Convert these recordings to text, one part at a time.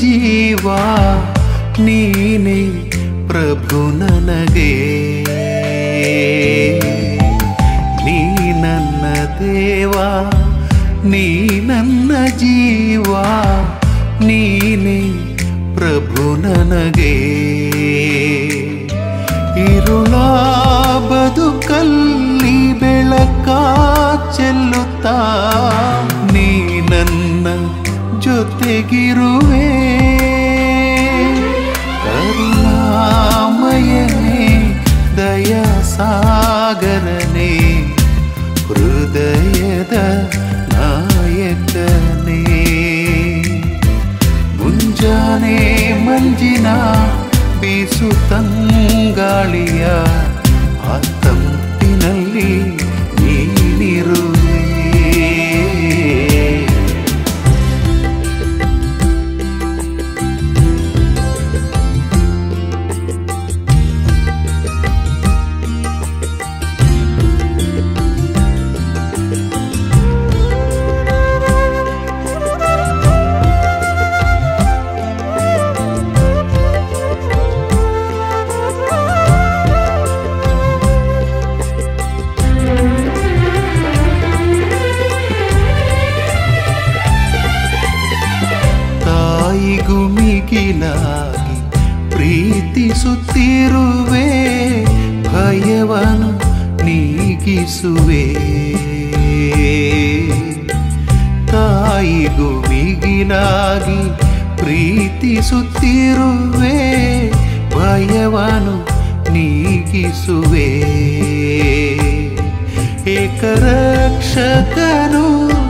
ಜೀವ ನೀನೇ ಪ್ರಭು ನನಗೆ ನೀ ನನ್ನ ದೇವ ನೀ ನನ್ನ ಜೀವ ನೀನೇ ಪ್ರಭು ನನಗೆ ಇರುಳ ಬದುಕಲ್ಲಿ ಬೆಳಕ ಚೆಲ್ಲುತ್ತಾ ನೀ ನನ್ನ ಜೊತೆಗಿರುವೆ ಕರುಣಾಮಯನೇ ದಯಾ ಸಾಗರನೇ ಹೃದಯದ ನಾಯಕನೇ ಮುಂಜಾನೆ ಮಂಜಿನ ಬೀಸು ತಂಗಾಳಿಯ ಆ ತಂಪಿನಲ್ಲಿ ನೀನಿರುವೆ ತಾಯಿಗೂ ಮಿಗಿಲಾಗಿ ಪ್ರೀತಿಸುತ್ತಿರುವೆ ಭಯವನು ನೀಗಿಸುವೆ ತಾಯಿಗೂ ಮಿಗಿಲಾಗಿ ಪ್ರೀತಿಸುತ್ತಿರುವೆ ಭಯವನು ನೀಗಿಸುವೆ ಏಕರಕ್ಷಕನು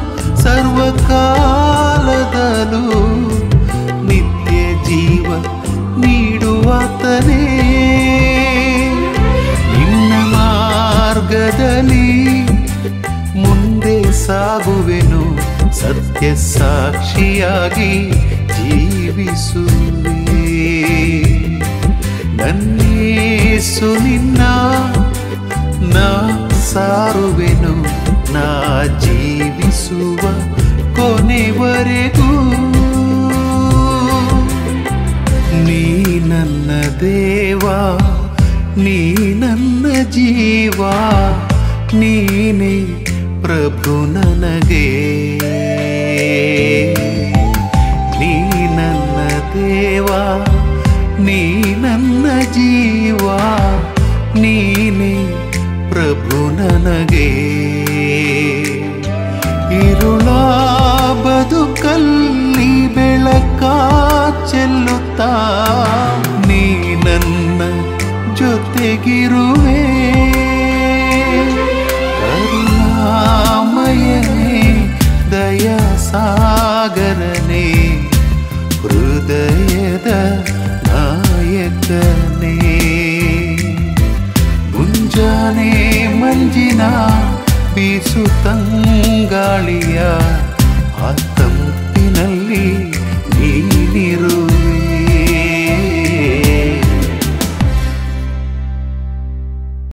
ಸರ್ವಕಾಲದಲ್ಲೂ ನಿತ್ಯ ಜೀವ ನೀಡುವಾತನೇ ನಿನ್ನ ಮಾರ್ಗದಲ್ಲಿ ಮುಂದೆ ಸಾಗುವೆನು ಸತ್ಯ ಸಾಕ್ಷಿಯಾಗಿ ಜೀವಿಸುವೆ ನನ್ನೇಸು ನಿನ್ನ ನಾ ಸಾರುವೆನು ನಾ ಜೀವಿಸುವ ಕೊನೆವರೆಗೂ ನೀ ನನ್ನ ದೇವ ನೀ ನನ್ನ ಜೀವ ನೀನೇ ಪ್ರಭು ನನಗೆ ನೀ ನನ್ನ ದೇವ ನೀ ನನ್ನ ಜೀವ ನೀನೇ ಪ್ರಭು ನನಗೆ ಇರುಳ ಬದುಕಲ್ಲಿ ಬೆಳಕ ಚೆಲ್ಲುತ್ತಾ ನೀ ನನ್ನ ಜೊತೆಗಿರುವೆ ಕರುಣಾಮಯನೇ ದಯಾ ಸಾಗರನೇ ಹೃದಯದ ನಾಯಕನೇ ಮುಂಜಾನೆ ಮಂಜಿನ ಬೀಸು ತಂಗಾಳಿಯ